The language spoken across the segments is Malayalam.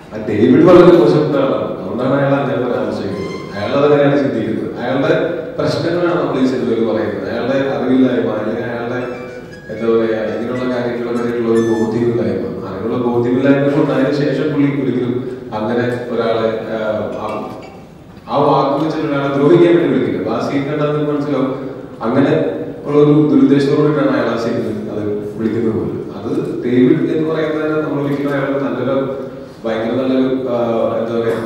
ആ ഡേവിഡ് വളരെ മോശപ്പെട്ട ആളാണ് അതുകൊണ്ടാണ് അയാൾ അങ്ങനെ പരാമർശിക്കുന്നത് അയാൾ അതങ്ങനെയാണ് ചിന്തിക്കുന്നത് അയാളുടെ പ്രശ്നങ്ങളാണ് നമ്മൾ ഈ സിനിമയിൽ പറയുന്നത് അയാളുടെ അറിവില്ലായ്മ അല്ലെങ്കിൽ അയാളുടെ എന്താ പറയാ ഇങ്ങനെയുള്ള കാര്യങ്ങളെ പറ്റിയുള്ള ഒരു ബോധ്യമില്ലായ്മ അങ്ങനെയുള്ള ബോധ്യമില്ലായ്മ കൊണ്ട് അതിന് ശേഷം പുള്ളി ഒരിക്കലും അങ്ങനെ ഒരാളെ ആഹ്, ആ- ആ വാക്ക് വെച്ചിട്ട് ഒരാളെ ദ്രോഹിക്കാൻ വേണ്ടി വിളിക്കില്ല ആ സീൻ കണ്ടാൽ നിങ്ങൾക്ക് മനസ്സിലാവും അങ്ങനെ ഉള്ള ഒരു ദുരുദ്ദേശത്തോടുകൂടിയാണ് അയാൾ ആ സീനിൽ അത് വിളിക്കുന്നത് പോലും അത് ഡേവിഡ് എന്ന് പറയുന്നത് നമ്മൾ ഒരിക്കലും അയാൾ നല്ലൊരു ഭയങ്കര നല്ലൊരു ആഹ്, എന്താ പറയാ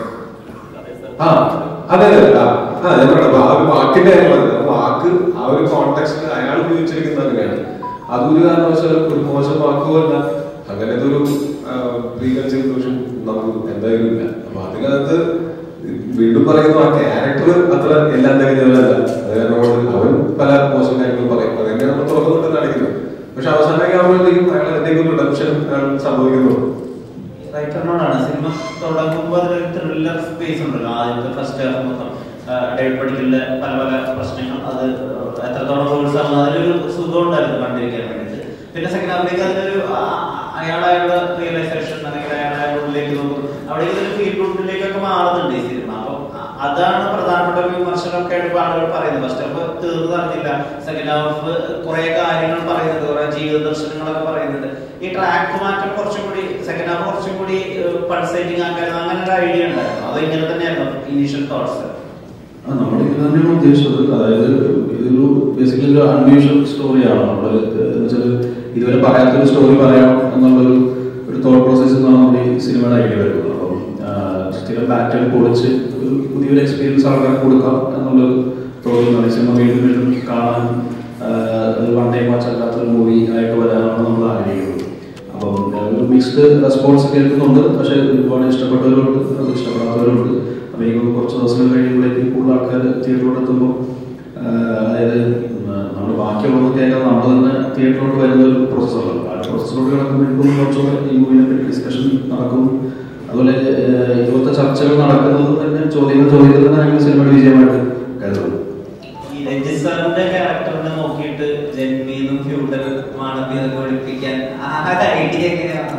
ആ അതെ അതെ ആ ആ, ഞാൻ പറയട്ടെ ആ ഒരു വാക്കിന്റെ കാര്യം പറഞ്ഞത് ആ വാക്ക് ആ ഒരു കോണ്ടെക്സ്റ്റിൽ അയാൾ ഉപയോഗിച്ചിരിക്കുന്നത് അങ്ങനെയാണ് അതൊരു കാരണവശാലും ഒരു മോശം വാക്കുമല്ല അങ്ങനത്തെ ഒരു പ്രീകൺസീവ് നോഷൻ നമുക്ക് എന്തായാലും ഇല്ല അപ്പൊ അതിനകത്ത് വീണ്ടും പറയുന്നു ആ ക്യാരക്ടർ അത്ര എല്ലാം തികഞ്ഞവരല്ല അത് കാരണം കൊണ്ട് അവൻ പല മോശം കാര്യങ്ങളും പറയും അത് തന്നെയാണ് നമ്മൾ തുറന്നുകൊണ്ട് കാണിക്കുന്നത് പക്ഷെ അവസാനമൊക്കെ ആവുമ്പോഴത്തേക്കും അയാൾ എന്തെങ്കിലും ഒരു റിഡംഷൻ അയാൾ സംഭവിക്കുന്നുണ്ട് റൈറ്ററിനോടാണ് സിനിമ തുടങ്ങുമ്പോൾ അതിലൊരു ത്രില്ലർ സ്പേസ് ഉണ്ടല്ലോ ആദ്യത്തെ ഫസ്റ്റ് ഹാഫ് മൊത്തം ആ, ഡേവിഡ് പടിക്കലിന്റെ പല പല പ്രശ്നങ്ങൾ അത് എത്രത്തോളം റൂൾസ് ആണ് അതിലൊരു സുഖം ഉണ്ടായിരുന്നു കണ്ടിരിക്കാൻ വേണ്ടിയിട്ട് പിന്നെ സെക്കൻഡ് ഹാഫിലേക്ക് അതിലൊരു അയാളായുള്ള റിയലൈസേഷൻ അല്ലെങ്കിൽ അയാളുടെ ഉള്ളിലേക്ക് നോക്കും അവിടേക്ക് ഒരു ഫീൽ ഗുഡിലേക്കൊക്കെ മാറുന്നുണ്ട് ഈ സിനിമ അപ്പം അ- അതാണ് പ്രധാനപ്പെട്ട ഒരു വിമർശനമൊക്കെ ആയിട്ട് ഇപ്പൊ ആളുകൾ പറയുന്നത് ഫസ്റ്റ് ഹാഫ് തീർന്നു നടന്നില്ല സെക്കൻഡ് ഹാഫ് കുറെ കാര്യങ്ങൾ പറയുന്നുണ്ട് കുറെ ജീവിത ദർശനങ്ങളൊക്കെ പറയുന്നുണ്ട് ഈ ട്രാക്ക് മാറ്റം കുറച്ചും കൂടി സെക്കൻഡ് ഹാഫ് കുറച്ചും കൂടി പൾസേറ്റിംഗ് ആക്കാൻ അങ്ങനെ ഒരു ഐഡിയ ഉണ്ടായിരുന്നു അത് ഇങ്ങനെ തന്നെയായിരുന്നു ഇനീഷ്യൽ തോട്ട്സ് ആ, നമ്മൾ ഇത് തന്നെയാണ് ഉദ്ദേശിച്ചത് അതായത് ഇതൊരു ബേസിക്കലി ഒരു അൺയൂഷ്വൽ സ്റ്റോറിയാണ് നമ്മൾ വെച്ചാൽ ഇതുവരെ പറയാത്തൊരു സ്റ്റോറി പറയാം എന്നുള്ളൊരു ഒരു തോട്ട് പ്രോസസ്സിൽ നിന്നാണ് നമ്മൾ ഈ സിനിമയുടെ ഐഡിയ വരുന്നത് അപ്പം ആ, സ്ഥിരം പാറ്റേൺ പൊളിച്ച് ഒരു പുതിയൊരു എക്സ്പീരിയൻസ് ആൾക്കാർക്ക് കൊടുക്കാം എന്നുള്ളൊരു തോന്നുന്നതാണ് ഈ സിനിമ വീണ്ടും വീണ്ടും കാണാൻ ആ, ഒരു വൺ ടൈം വാച്ച് അല്ലാത്തൊരു മൂവി ആയിട്ട് വരാനാണ് നമ്മൾ ആഗ്രഹിക്കുന്നത് അപ്പം ആ, ഒരു മിക്സ്ഡ് റെസ്പോൺസ് കേൾക്കുന്നുണ്ട് പക്ഷേ ഒരുപാട് ഇഷ്ടപ്പെട്ടവരുണ്ട് അത് ഇഷ്ടപ്പെടാത്തവരുണ്ട് അപ്പോൾ എനിക്ക് തോന്നുന്നു കുറച്ച് ദിവസങ്ങൾ കഴിയുമ്പോഴേക്കും കൂടുതൽ ആൾക്കാർ തിയേറ്ററിലോട്ട് എത്തുമ്പോൾ അതായത് നമ്മൾ ബാക്കിയുള്ളത് കേൾക്കാൻ നമ്മൾ തന്നെ തിയേറ്ററിലോട്ട് വരുന്ന ഒരു പ്രോസസ്സല്ല ആ പ്രോസസ്സിലോട്ട് കിടക്കുമ്പോഴേക്കും കുറച്ചുകൂടെ ഈ മൂവിനെ പറ്റി ഡിസ്കഷൻ നടക്കും അതുപോലെ ആ, ഇതുപോലത്തെ ചർച്ചകൾ നടക്കുന്നത് തന്നെ ചോദ്യങ്ങൾ ചോദിക്കുന്നത് തന്നെ ഞങ്ങൾ സിനിമയുടെ വിജയമായിട്ട് കരുതുന്നു ഈ രഞ്ജിത് സാറിന്റെ ക്യാരക്ടറിനെ നോക്കിയിട്ട് ജന്മീന്നും ഫ്യൂഡൽ മാണവ്യം പഠിപ്പിക്കാൻ ആ ഐഡിയ എങ്ങനെയാണ്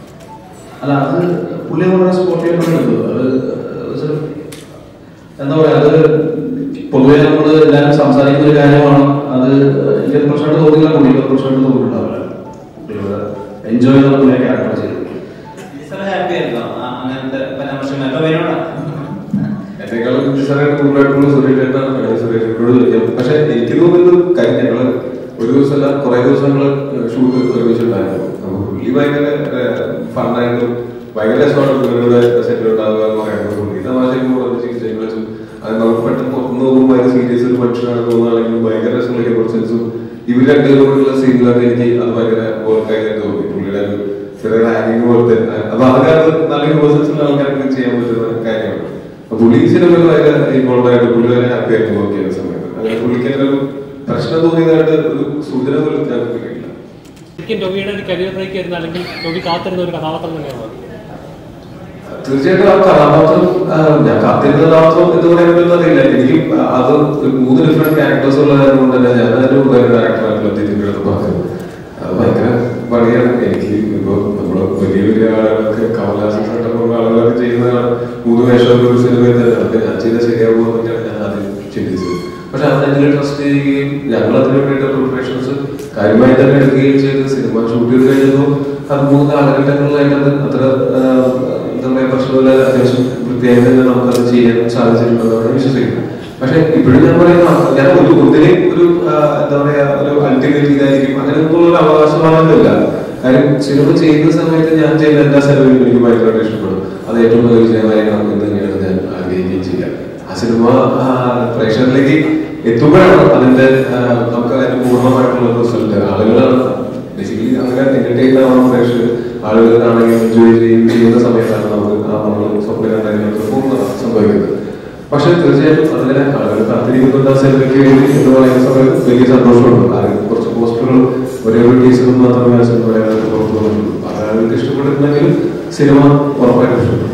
അല്ല അത് പുള്ളി വളരെ സ്പോട്ട് ചെയ്യുന്നുണ്ട് അത് വെച്ചാൽ എന്താ പറയാ അത് പൊതുവെ നമ്മൾ എല്ലാവരും സംസാരിക്കുന്ന ഒരു കാര്യമാണ് അത് എനിക്ക് പ്രശ്നമായിട്ട് തോന്നില്ല പുള്ളിക്ക് പ്രശ്നമായിട്ട് തോന്നിയിട്ടുണ്ടാവില്ല പുള്ളിയുടെ എൻജോയ് ചെയ്താണ് പുള്ളിയെ ക്യാരക്ടർ ചെയ്തത് സാർ ഹാപ്പി ആയിരുന്നോ ആ, അങ്ങനത്തെ പരാമർശങ്ങൾ അപ്പൊ വരുവാണ് എന്നെക്കാളും സാറായിട്ട് കൂടുതലായിട്ടുള്ള സുരേഷേട്ടാണ് വേണമെങ്കിൽ സുരേഷേട്ടനോട് ചോദിക്കാം പക്ഷെ എനിക്ക് തോന്നുന്നത് കാര്യം ഞങ്ങള് ഒരു ദിവസമല്ല കുറെ ദിവസങ്ങള് ഷൂട്ട് ഒരുമിച്ചുണ്ടായിരുന്നു അപ്പൊ പുള്ളി ഭയങ്കര ഫണ്ടായിട്ടും ഭയങ്കര രസമാണ് പുള്ളിയുടെ സെറ്റിൽ ഉണ്ടാവുക എന്ന് പറയുന്നത് പുള്ളി തമാശയൊക്കെ പറഞ്ഞ് ചെയ്തു വെച്ചു അത് നമുക്ക് പെട്ടെന്ന് പുറത്തുനിന്ന് നോക്കുമ്പോൾ ഭയങ്കര സീരിയസ് ഒരു മനുഷ്യനാണ് തോന്നുകയാണെങ്കിൽ ഭയങ്കര രസമുള്ള കുറച്ച് ഇവർ രണ്ടുപേരോടുള്ള സീനിലൊക്കെ എനിക്ക് അത് ഭയങ്കര വർക്കായിട്ട് തോന്നി പുള്ളിയുടെ ഒരു ചെറിയ റാങ്കിങ് പോലത്തെ അപ്പൊ അതൊക്കെ അത് നല്ല യൂണിവേഴ്സിറ്റിയിലുള്ള ആൾക്കാർക്ക് ചെയ്യാൻ പറ്റുന്ന കാര്യമാണ് അപ്പൊ പുള്ളി സിനിമയിൽ ഭയങ്കര ഇൻവോൾവ് ആയിട്ട് പുള്ളി ഭയങ്കര ഹാപ്പി ആയിട്ട് നോക്കിയ സമയത്ത് അങ്ങനെ പുള്ളിക്ക് അങ്ങനെ ഒരു പ്രശ്നം തോന്നിയതായിട്ട് ഒരു സൂചന പോലും ഞാൻ കിട്ടിയില്ല ശരിക്കും ടോബിയുടെ ഒരു കരിയർ ബ്രേക്ക് ആയിരുന്നു അല്ലെങ്കിൽ ടോബി കാത്തിരുന്ന ഒരു കഥാപാത്രം തന്നെയാണ് തീർച്ചയായിട്ടും ആ കഥാപാത്രം ആ, ഞാൻ കാത്തിരുന്ന കഥാപാത്രം എന്ന് പറയുന്നത് അറിയില്ല എനിക്ക് അത് ഒരു മൂന്ന് ഡിഫറെന്റ് ക്യാരക്ടേഴ്സ് ഉള്ള കാരണം കൊണ്ട് തന്നെ ഞാൻ അതിന് വേറെ ക്യാരക്ടറായിട്ടുള്ള അതിഥിന്റെ അടുത്ത് പറഞ്ഞത് അത് ഭയങ്കര പണിയാണ് എനിക്ക് ഇപ്പൊ നമ്മള് വലിയ വലിയ ആളുകളൊക്കെ കമലഹാസൻ പോലുള്ള ആളുകളൊക്കെ ചെയ്യുന്നതാണ് മൂന്ന് വേഷം ഒരു സിനിമയിൽ തന്നെ അതൊക്കെ ഞാൻ ചെയ്ത ശരിയാകുമോ എന്നൊക്കെയാണ് ഞാൻ ആദ്യം ചിന്തിച്ചത് പക്ഷെ അതിനെ ട്രസ്റ്റ് ചെയ്യുകയും ഞങ്ങൾ അതിന് വേണ്ടിയിട്ട് പ്രിപ്പറേഷൻസ് കാര്യമായി തന്നെ എടുക്കുകയും ചെയ്ത് സിനിമ ഷൂട്ട് ചെയ്ത് കഴിഞ്ഞപ്പോൾ അത് മൂന്ന് കാലഘട്ടങ്ങളിലായിട്ട് അത് അത്ര ആ, എന്താ പറയാ പ്രശ്നമില്ല അത്യാവശ്യം വൃത്തിയായി തന്നെ നമുക്കത് ചെയ്യാൻ സാധിച്ചിട്ടുണ്ടെന്നാണ് വിശ്വസിക്കുന്നത് പക്ഷെ ഇപ്പോഴും ഞാൻ പറയുന്ന ഞാൻ ഒരു ഒന്നിനെ ഒരു ആ, എന്താ പറയാ ഒരു അൾട്ടിമേറ്റ് ഇതായിരിക്കും അങ്ങനെ ഒന്നും ഒരു അവകാശവാദമില്ല കാര്യം സിനിമ ചെയ്യുന്ന സമയത്ത് ഞാൻ ചെയ്യുന്ന എല്ലാ സിനിമയും എനിക്ക് ഭയങ്കരമായിട്ട് ഇഷ്ടപ്പെടും അത് ഏറ്റവും നല്ല വിജയമായിരിക്കണം എന്ന് തന്നെയാണ് ഞാൻ ആഗ്രഹിക്കുകയും ചെയ്യുക ആ സിനിമ ആ, പ്രേക്ഷകരിലേക്ക് എത്തുമ്പോഴാണ് അതിന്റെ ആ, നമുക്ക് അതിന്റെ പൂർണ്ണമായിട്ടുള്ള റിസൾട്ട് ആളുകളാണ് ബേസിക്കലി അങ്ങനെ എന്റർടൈൻ ആവണം പ്രേക്ഷകർ ആളുകൾ കാണുകയും എൻജോയ് ചെയ്യുകയും ചെയ്യുന്ന സമയത്താണ് നമുക്ക് ആ നമ്മൾ സ്വപ്നം കണ്ടതിനകത്ത് പൂർണ്ണ സംഭവിക്കുന്നത് പക്ഷെ തീർച്ചയായിട്ടും അതിനെ ആളുകൾ കാത്തിരിക്കുന്നുണ്ട് ആ സിനിമയ്ക്ക് വേണ്ടി എന്ന് പറയുന്ന സമയത്ത് വലിയ സന്തോഷമുണ്ട് അത് കുറച്ച് പോസ്റ്ററുകൾ ഒരേ ഒരു ടീച്ചറും മാത്രമേ ആ സിനിമയുടെ അകത്ത് പുറത്തു വന്നിട്ടുള്ളൂ അത് ആളുകൾക്ക് ഇഷ്ടപ്പെട്ടിട്ടുണ്ടെങ്കിൽ സിനിമ ഉറപ്പായിട്ടും ഇഷ്ടപ്പെടും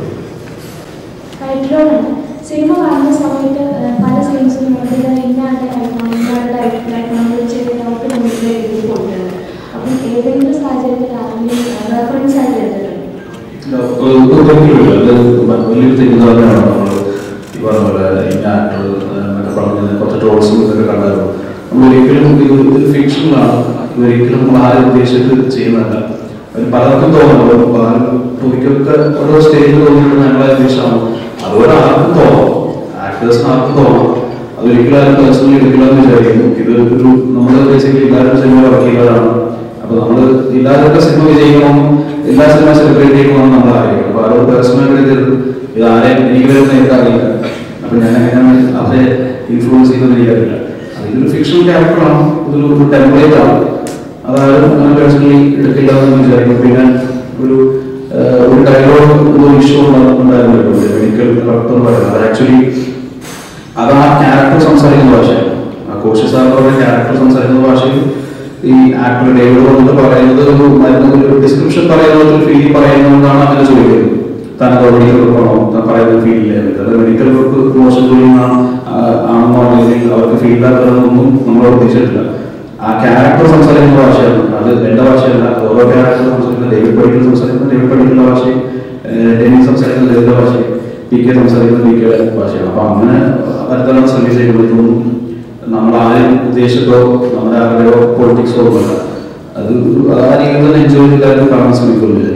ടൈറ്റിലോടാണ് സിനിമ കാണുന്ന സമയത്ത് ഏഹ്, പല സീൻസും നമുക്ക് ഇത് ഇന്നാളുടെ ലൈഫാണ് ഇന്നാളുടെ ലൈഫാണ് ഒരു ചെറിയ ഡൗട്ട് നമുക്ക് എഴുതി കൊടുക്കുന്നത് അപ്പം ഏതെങ്കിലും സാഹചര്യത്തിൽ ആരെങ്കിലും റെഫറൻസ് ആയിട്ട് എടുത്തിട്ടുണ്ട് ഒരിക്കലുമില്ല അത് വലിയൊരു തെറ്റ് തന്നെയാണ് നമ്മൾ ഈ പറഞ്ഞ പോലെ ഇന്ന ആക്ടർ എന്നൊക്കെ പറഞ്ഞ് കുറച്ച് ട്രോൾസും ഇതൊക്കെ കണ്ടായിരുന്നു നമ്മൾ ഒരിക്കലും ഇത് ഇത് ഫിക്ഷനിലാണ് ഇതൊരിക്കലും നമ്മൾ ആരും ഉദ്ദേശിച്ചിട്ട് ചെയ്യുന്നതല്ല അത് പലർക്കും തോന്നുന്നു ടോയ്ക്കൊക്കെ ഓരോ സ്റ്റേജിൽ തോന്നിയിട്ട് ഞങ്ങളെ ഉദ്ദേശമാണ് അതുപോലെ ആർക്കും തോന്നും ആക്ടേഴ്സിന് ആർക്കും തോന്നാം അതൊരിക്കലും ആരും പേഴ്സണലി എടുക്കില്ല എന്ന് വിചാരിക്കുന്നു ഇത് ഒരു നമ്മൾ ബേസിക്കലി എല്ലാവരും സിനിമ വർക്ക് ചെയ്യുന്നവരാണ് അപ്പൊ നമ്മൾ എല്ലാവരുടെ സിനിമ വിജയിക്കണമെന്നും എല്ലാ സിനിമ സെലിബ്രേറ്റ് ചെയ്യണമെന്നും നമ്മൾ ആയിരിക്കും അപ്പൊ അവരോട് പേഴ്സണൽ ഇത് ഇത് ആരെയും എനിക്ക് വരുന്ന എനിക്ക് അറിയില്ല അപ്പൊ ഞാൻ എങ്ങനെയാണ് അവരെ ഇൻഫ്ലുവൻസ് ചെയ്യുന്നത് എനിക്കറിയില്ല അത് ഇതൊരു ഫിക്ഷൻ ക്യാരക്ടറാണ് ഇതൊരു ഒരു ടെംപ്ലേറ്റ് ആണ് അതായത് അങ്ങനെ പേഴ്സണലി എടുക്കില്ല എന്ന് വിചാരിക്കും പിന്നെ ഒരു ഏഹ്, ഒരു ഡയലോഗ് എന്തോ ഇഷ്യൂ ഉണ്ടായിരുന്നു മെഡിക്കൽ ഡോക്ടർ പറയുന്നത് അത് ആക്ച്വലി അത് ആ ക്യാരക്ടർ സംസാരിക്കുന്ന ഭാഷയാണ് ആ കോശി സാറിന്റെ ക്യാരക്ടർ സംസാരിക്കുന്ന ഭാഷയിൽ ഈ ആക്ടർ ഡേവിഡ് വന്നിട്ട് പറയുന്നത് ഒരു മരുന്ന് ഒരു ഡിസ്ക്രിപ്ഷൻ പറയുന്നത് ഒരു ഫീൽ പറയുന്നതുകൊണ്ടാണ് അങ്ങനെ ചോദിക്കുന്നത് താനത് മെഡിക്കൽ ഗ്രൂപ്പാണോ താൻ പറയുന്നത് ഫീൽ ഇല്ലേ അത് മെഡിക്കൽ ഗ്രൂപ്പ് മോശം ജോലിയാണ് ആണെന്നോ അല്ലെങ്കിൽ അവർക്ക് ഫീൽ ഇല്ലാത്തതൊന്നും നമ്മൾ ഉദ്ദേശിച്ചിട്ടില്ല ആ ക്യാരക്ടർ സംസാരിക്കുന്ന ഭാഷയാണ് അത് എന്റെ ഭാഷയല്ല ഓരോ ക്യാരക്ടർ സംസാരിക്കുന്ന ഡേവിഡ് പടിക്കൽ സംസാരിക്കുന്ന ഡേവിഡ് പടിക്കലിന്റെ ഭാഷയും ഏഹ് ഡെന്നി സംസാരിക്കുന്ന ഡേവിഡിന്റെ ഭാഷയും പി കെ സംസാരിക്കുന്ന പി കെ ഭാഷയാണ് അപ്പൊ അങ്ങനെ തരത്തിലുള്ള സർവീസ് ചെയ്യുമ്പോഴത്തേക്കും നമ്മൾ ആരും ഉദ്ദേശിച്ചോ നമ്മുടെ ആരുടെയോ പൊളിറ്റിക്സോ ഒന്നുമല്ല അത് ആ രീതിയിൽ തന്നെ എൻജോയ് ചെയ്താലും കാണാൻ ശ്രമിക്കുള്ളൂ